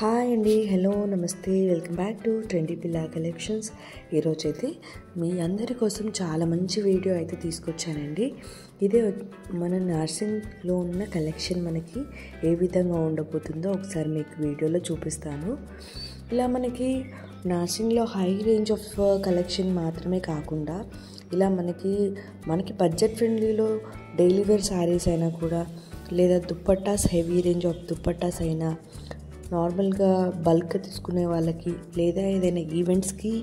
hi అండి hello నమస్తే welcome back to Trendy Pilla Collections ఈరోజు అయితే మీ అందరి కోసం చాలా మంచి వీడియో అయితే తీసుకొచ్చానండి ఇదే మన నర్సింగ్లో ఉన్న కలెక్షన్ మనకి ఏ విధంగా ఉండబోతుందో ఒకసారి మీకు వీడియోలో చూపిస్తాను ఇలా మనకి నర్సింగ్లో హై రేంజ్ ఆఫ్ కలెక్షన్ మాత్రమే కాకుండా ఇలా మనకి మనకి బడ్జెట్ ఫ్రెండ్లీలో డైలీ వేర్ శారీస్ అయినా కూడా లేదా dupattas heavy range of dupattas అయినా నార్మల్గా బల్క్ తీసుకునే వాళ్ళకి లేదా ఏదైనా ఈవెంట్స్కి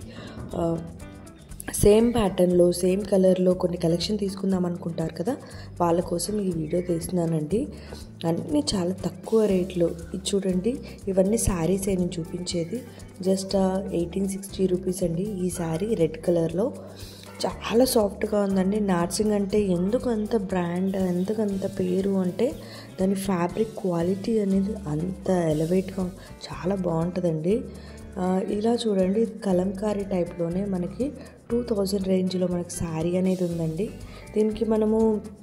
సేమ్ ప్యాటర్న్లో సేమ్ కలర్లో కొన్ని కలెక్షన్ తీసుకుందాం అనుకుంటారు కదా వాళ్ళ కోసం ఈ వీడియో తీస్తున్నానండి అన్నీ చాలా తక్కువ రేట్లో ఇది చూడండి ఇవన్నీ శారీస్ నేను చూపించేది జస్ట్ ఎయిటీన్ సిక్స్టీ రూపీస్ అండి ఈ శారీ రెడ్ కలర్లో చాలా సాఫ్ట్గా ఉందండి నార్సింగ్ అంటే ఎందుకు అంత బ్రాండ్ ఎందుకు అంత పేరు అంటే దాని ఫ్యాబ్రిక్ క్వాలిటీ అనేది అంత ఎలివేట్గా చాలా బాగుంటుందండి ఇలా చూడండి కలంకారీ టైప్లోనే మనకి టూ థౌజండ్ రేంజ్లో మనకి శారీ అనేది ఉందండి దీనికి మనము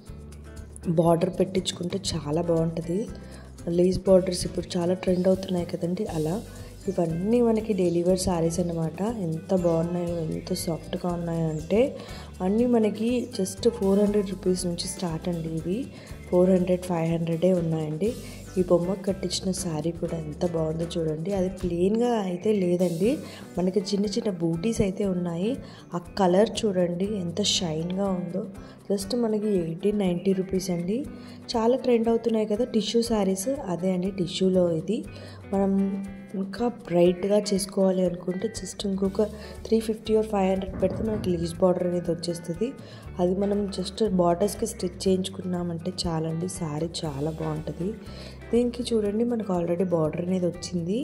బార్డర్ పెట్టించుకుంటే చాలా బాగుంటుంది లేస్ బార్డర్స్ ఇప్పుడు చాలా ట్రెండ్ అవుతున్నాయి కదండి అలా ఇవన్నీ మనకి డెలివర్ శారీస్ అనమాట ఎంత బాగున్నాయో ఎంత సాఫ్ట్గా ఉన్నాయో అంటే అన్నీ మనకి జస్ట్ ఫోర్ హండ్రెడ్ రూపీస్ నుంచి స్టార్ట్ అండి ఇవి ఫోర్ హండ్రెడ్ ఫైవ్ హండ్రెడే ఉన్నాయండి ఈ బొమ్మ కట్టించిన శారీ కూడా ఎంత బాగుందో చూడండి అది ప్లెయిన్గా అయితే లేదండి మనకి చిన్న చిన్న బూటీస్ అయితే ఉన్నాయి ఆ కలర్ చూడండి ఎంత షైన్గా ఉందో జస్ట్ మనకి ఎయిటీన్ నైంటీ రూపీస్ అండి చాలా ట్రెండ్ అవుతున్నాయి కదా టిష్యూ శారీస్ అదే అండి టిష్యూలో ఇది మనం ఇంకా బ్రైట్గా చేసుకోవాలి అనుకుంటే జస్ట్ ఇంకొక three fifty or five hundred పెడితే మనకి లీజ్ బార్డర్ అనేది వచ్చేస్తుంది అది మనం జస్ట్ బార్డర్స్కి స్టిచ్ చేయించుకున్నామంటే చాలండి శారీ చాలా బాగుంటుంది దీనికి చూడండి మనకు ఆల్రెడీ బార్డర్ అనేది వచ్చింది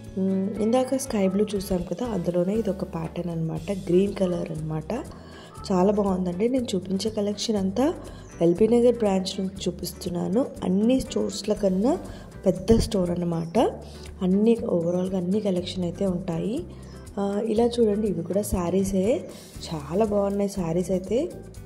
ఇందాక స్కై బ్లూ చూసాం కదా అందులోనే ఇది ఒక ప్యాటర్న్ అనమాట గ్రీన్ కలర్ అనమాట చాలా బాగుందండి నేను చూపించే కలెక్షన్ అంతా ఎల్బీ నగర్ బ్రాంచ్ నుంచి చూపిస్తున్నాను అన్ని స్టోర్స్ల కన్నా పెద్ద స్టోర్ అనమాట అన్ని ఓవరాల్గా అన్ని కలెక్షన్ అయితే ఉంటాయి ఇలా చూడండి ఇవి కూడా శారీసే చాలా బాగున్నాయి శారీస్ అయితే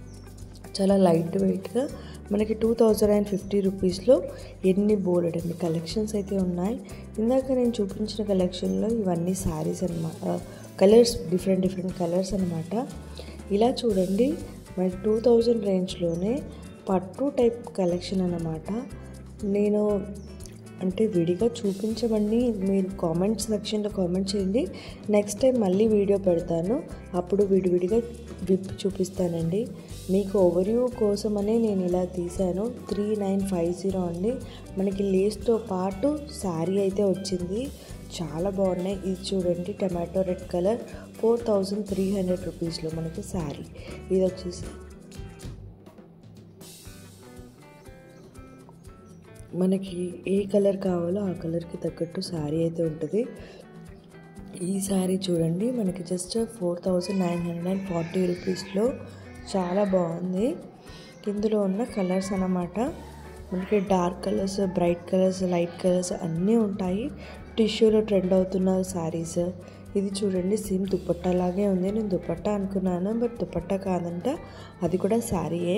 చాలా లైట్ వెయిట్గా మనకి టూ థౌజండ్ అండ్ ఫిఫ్టీ రూపీస్లో ఎన్ని బోర్డ్ అన్ని కలెక్షన్స్ అయితే ఉన్నాయి ఇందాక నేను చూపించిన కలెక్షన్లో ఇవన్నీ శారీస్ అనమాట కలర్స్ డిఫరెంట్ డిఫరెంట్ కలర్స్ అనమాట ఇలా చూడండి మనకి టూ థౌజండ్ రేంజ్లోనే పట్టు టైప్ కలెక్షన్ అన్నమాట నేను అంటే విడిగా చూపించమని మీరు కామెంట్ సెక్షన్లో కామెంట్ చేయండి నెక్స్ట్ టైం మళ్ళీ వీడియో పెడతాను అప్పుడు విడివిడిగా విప్పి చూపిస్తానండి మీకు ఓవర్వ్యూ కోసమనే నేను ఇలా తీశాను త్రీ నైన్ ఫైవ్ జీరో అండి మనకి లేస్తో పాటు శారీ అయితే వచ్చింది చాలా బాగున్నాయి ఇది చూడండి tomato red colour four thousand three hundred రూపీస్లో మనకి శారీ ఇది వచ్చేసి మనకి ఏ కలర్ కావాలో ఆ కలర్కి తగ్గట్టు శారీ అయితే ఉంటుంది ఈ శారీ చూడండి మనకి just four thousand nine hundred and forty రూపీస్లో చాలా బాగుంది ఇందులో ఉన్న కలర్స్ అన్నమాట మనకి dark colours bright colours light colours అన్నీ ఉంటాయి టిష్యూలో ట్రెండ్ అవుతున్న శారీస్ ఇది చూడండి సేమ్ దుపట్టా లాగే ఉంది నేను దుపట్టా అనుకున్నాను బట్ దుపట్టా కాదంట అది కూడా శారీయే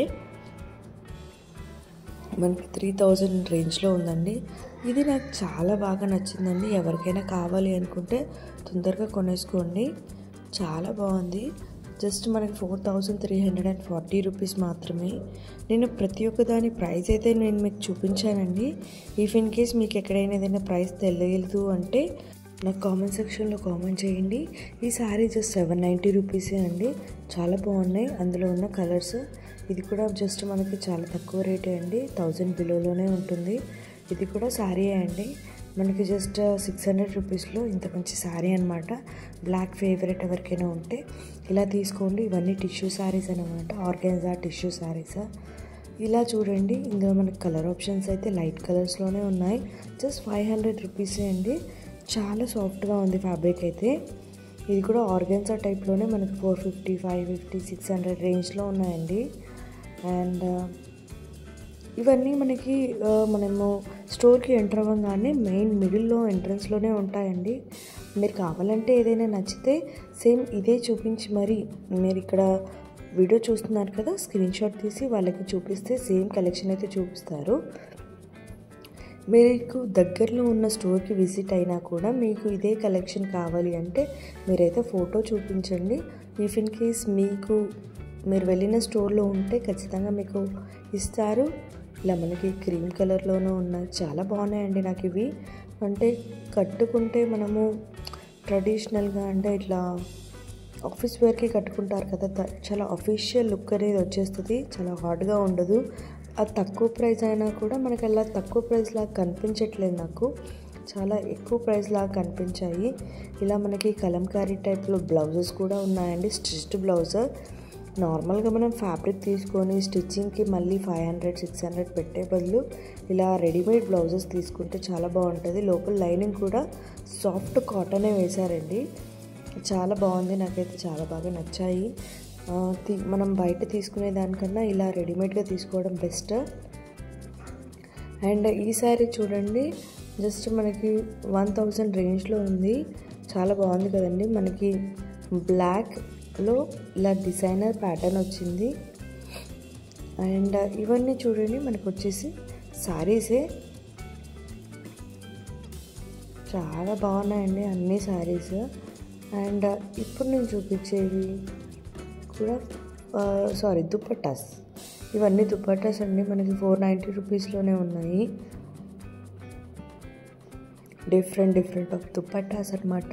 మనకి త్రీ థౌజండ్ రేంజ్లో ఉందండి ఇది నాకు చాలా బాగా నచ్చిందండి ఎవరికైనా కావాలి అనుకుంటే తొందరగా కొనేసుకోండి చాలా బాగుంది జస్ట్ మనకి four thousand three hundred and forty rupees మాత్రమే నేను ప్రతి ఒక్క దాని ప్రైస్ అయితే నేను మీకు చూపించానండి ఇఫ్ ఇన్ కేస్ మీకు ఎక్కడైనా ఏదైనా ప్రైస్ తెలియదు అంటే నాకు కామెంట్ సెక్షన్లో కామెంట్ చేయండి ఈ శారీ జస్ట్ సెవెన్ నైంటీ రూపీసే అండి చాలా బాగున్నాయి అందులో ఉన్న కలర్స్ ఇది కూడా జస్ట్ మనకి చాలా తక్కువ రేటే అండి థౌజండ్ బిలోలోనే ఉంటుంది ఇది కూడా శారీ అండి మనకి జస్ట్ సిక్స్ హండ్రెడ్ రూపీస్లో ఇంత మంచి శారీ అనమాట బ్లాక్ ఫేవరెట్ ఎవరికైనా ఉంటే ఇలా తీసుకోండి ఇవన్నీ టిష్యూ శారీస్ అనమాట ఆర్గాన్జా టిష్యూ శారీస్ ఇలా చూడండి ఇందులో మనకి కలర్ ఆప్షన్స్ అయితే లైట్ కలర్స్లోనే ఉన్నాయి జస్ట్ ఫైవ్ హండ్రెడ్ రూపీసే అండి చాలా సాఫ్ట్గా ఉంది ఫ్యాబ్రిక్ అయితే ఇది కూడా ఆర్గాన్జా టైప్లోనే మనకి four fifty five fifty six hundred రేంజ్లో ఉన్నాయండి అండ్ ఇవన్నీ మనకి మనము స్టోర్కి ఎంటర్ అవ్వగానే మెయిన్ మిడిల్లో ఎంట్రన్స్లోనే ఉంటాయండి మీరు కావాలంటే ఏదైనా నచ్చితే సేమ్ ఇదే చూపించి మరి మీరు ఇక్కడ వీడియో చూస్తున్నారు కదా స్క్రీన్ షాట్ తీసి వాళ్ళకి చూపిస్తే సేమ్ కలెక్షన్ అయితే చూపిస్తారు మీకు దగ్గరలో ఉన్న స్టోర్కి విజిట్ అయినా కూడా మీకు ఇదే కలెక్షన్ కావాలి అంటే మీరైతే ఫోటో చూపించండి ఇఫ్ ఇన్ కేస్ మీకు మీరు వెళ్ళిన స్టోర్లో ఉంటే ఖచ్చితంగా మీకు ఇస్తారు ఇలా మనకి క్రీమ్ కలర్లోనూ ఉన్నాయి చాలా బాగున్నాయండి నాకు ఇవి అంటే కట్టుకుంటే మనము ట్రెడిషనల్గా అంటే ఇట్లా ఆఫీస్ వేర్కి కట్టుకుంటారు కదా ద- చాలా అఫీషియల్ లుక్ అనేది వచ్చేస్తుంది చాలా హార్డ్గా ఉండదు అది తక్కువ ప్రైస్ అయినా కూడా మనకి అలా తక్కువ ప్రైస్ లాగా కనిపించట్లేదు నాకు చాలా ఎక్కువ ప్రైస్ లాగా కనిపించాయి ఇలా మనకి కలంకారీ టైప్లో బ్లౌజెస్ కూడా ఉన్నాయండి స్టిచ్డ్ బ్లౌజ్ నార్మల్గా మనం ఫ్యాబ్రిక్ తీసుకొని స్టిచ్చింగ్కి మళ్ళీ ఫైవ్ హండ్రెడ్ సిక్స్ హండ్రెడ్ పెట్టే బదులు ఇలా రెడీమేడ్ బ్లౌజెస్ తీసుకుంటే చాలా బాగుంటుంది లోపల లైనింగ్ కూడా సాఫ్ట్ కాటనే వేశారండి చాలా బాగుంది నాకైతే చాలా బాగా నచ్చాయి ఆ, తీ- మనం బయట తీసుకునే దానికన్నా ఇలా రెడీమేడ్గా తీసుకోవడం బెస్ట్ అండ్ ఈ శారీ చూడండి జస్ట్ మనకి వన్ థౌజండ్ రేంజ్లో ఉంది చాలా బాగుంది కదండి మనకి బ్లాక్లో ఇలా డిజైనర్ ప్యాటర్న్ వచ్చింది అండ్ ఇవన్నీ చూడండి మనకు వచ్చేసి శారీసే చాలా బాగున్నాయండి అన్ని శారీస్ అండ్ ఇప్పుడు నేను చూపించేవి కూడా సారీ దుప్పటాస్ ఇవన్నీ దుప్పటాస్ అండి మనకి ఫోర్ నైంటీ రూపీస్లోనే ఉన్నాయి డిఫరెంట్ డిఫరెంట్ ఆఫ్ దుప్పటాస్ అనమాట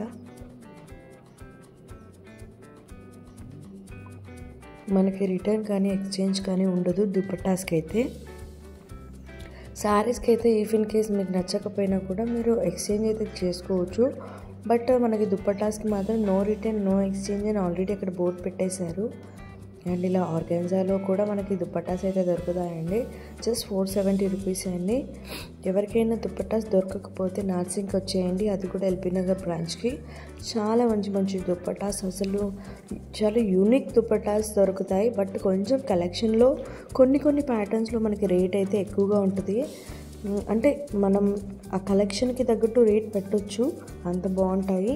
మనకి రిటర్న్ కానీ ఎక్స్చేంజ్ కానీ ఉండదు దుప్పటాస్కి అయితే శారీస్కి అయితే ఇఫ్ ఇన్ కేస్ మీకు నచ్చకపోయినా కూడా మీరు ఎక్స్చేంజ్ అయితే చేసుకోవచ్చు బట్ మనకి దుప్పటాస్కి మాత్రం నో రిటర్న్ నో ఎక్స్చేంజ్ అని ఆల్రెడీ అక్కడ బోర్డు పెట్టేశారు అండ్ ఇలా ఆర్గాన్జాలో కూడా మనకి దుప్పటాస్ అయితే దొరుకుతాయండి జస్ట్ ఫోర్ సెవెంటీ రూపీస్ అండి ఎవరికైనా దుప్పటాస్ దొరకకపోతే నార్సింగ్కి వచ్చేయండి అది కూడా ఎల్బీ నగర్ బ్రాంచ్కి చాలా మంచి మంచి దుప్పటాస్ అసలు చాలా యూనిక్ దుప్పటాస్ దొరుకుతాయి బట్ కొంచెం కలెక్షన్లో కొన్ని కొన్ని ప్యాటర్న్స్లో మనకి రేట్ అయితే ఎక్కువగా ఉంటుంది ఉమ్, అంటే మనం ఆ కలెక్షన్కి తగ్గట్టు రేట్ పెట్టొచ్చు అంత బాగుంటాయి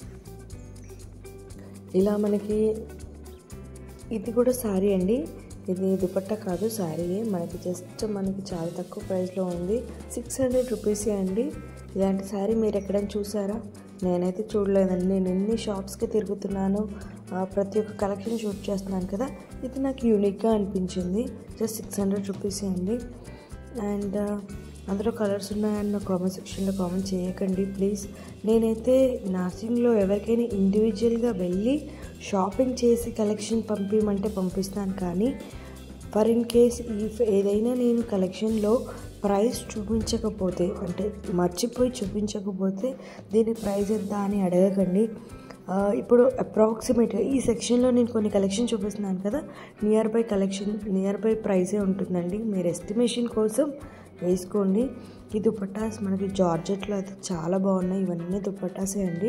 ఇలా మనకి ఇది కూడా శారీ అండి ఇది దుపట్టా కాదు శారీయే మనకి జస్ట్ మనకి చాలా తక్కువ ప్రైస్లో ఉంది సిక్స్ హండ్రెడ్ రూపీసే అండి ఇలాంటి శారీ మీరు ఎక్కడైనా చూసారా నేనైతే చూడలేదండి నేను ఎన్ని షాప్స్కి తిరుగుతున్నాను ఆ, ప్రతి ఒక్క కలెక్షన్ షూట్ చేస్తున్నాను కదా ఇది నాకు యూనిక్గా అనిపించింది జస్ట్ సిక్స్ హండ్రెడ్ రూపీసే అండి అండ్ అందులో కలర్స్ ఉన్నాయని నా కామెంట్ సెక్షన్లో కామెంట్ చేయకండి ప్లీజ్ నేనైతే నార్సింగ్లో ఎవరికైనా ఇండివిజువల్గా వెళ్ళి షాపింగ్ చేసి కలెక్షన్ పంపించమంటే పంపిస్తాను కానీ ఫర్ ఇన్ కేస్ ఇఫ్ ఏదైనా నేను కలెక్షన్లో ప్రైస్ చూపించకపోతే అంటే మర్చిపోయి చూపించకపోతే దీని ప్రైస్ ఎంత అని అడగకండి ఆ, ఇప్పుడు అప్రాక్సిమేట్గా ఈ సెక్షన్లో నేను కొన్ని కలెక్షన్ చూపిస్తున్నాను కదా nearby collection nearby ప్రైసే ఉంటుందండి మీరు ఎస్టిమేషన్ కోసం వేసుకోండి ఈ దుపట్టాస్ మనకి జార్జెట్లో అయితే చాలా బాగున్నాయి ఇవన్నీ దుపట్టాసే అండి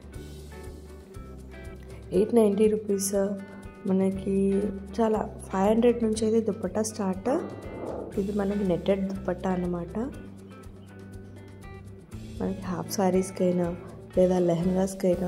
ఎయిట్ నైంటీ రూపీస్ మనకి చాలా ఫైవ్ హండ్రెడ్ నుంచి అయితే దుపట్టా స్టార్ట్ ఇది మనకి నెట్టెడ్ దుపట్టా అన్నమాట మనకి హాఫ్ శారీస్కైనా లేదా లెహంగాస్కైనా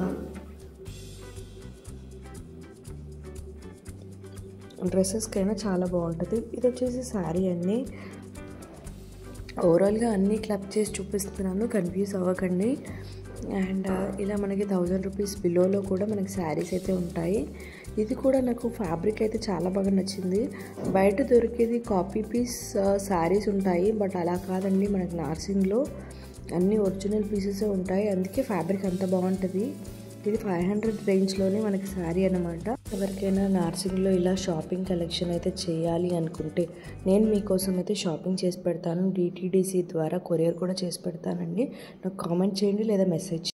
డ్రెస్సెస్కైనా చాలా బాగుంటుంది ఇది వచ్చేసి శారీ అండి ఓవరాల్గా అన్నీ క్లబ్ చేసి చూపిస్తున్నాను కన్ఫ్యూజ్ అవ్వకండి అండ్ ఇలా మనకి థౌజండ్ రూపీస్ బిలోలో కూడా మనకి శారీస్ అయితే ఉంటాయి ఇది కూడా నాకు ఫ్యాబ్రిక్ అయితే చాలా బాగా నచ్చింది బయట దొరికేది కాపీ పీస్ శారీస్ ఉంటాయి బట్ అలా కాదండి మనకి నార్సింగ్లో అన్ని ఒరిజినల్ పీసెస్ ఉంటాయి అందుకే ఫ్యాబ్రిక్ అంత బాగుంటుంది ఇది ఫైవ్ హండ్రెడ్ రేంజ్లోనే మనకి శారీ అనమాట ఎవరికైనా నార్సింగ్లో ఇలా షాపింగ్ కలెక్షన్ అయితే చేయాలి అనుకుంటే నేను మీకోసం అయితే షాపింగ్ చేసి పెడతాను డిటీడీసీ ద్వారా కొరియర్ కూడా చేసి పెడతానండి నాకు కామెంట్ చేయండి లేదా మెసేజ్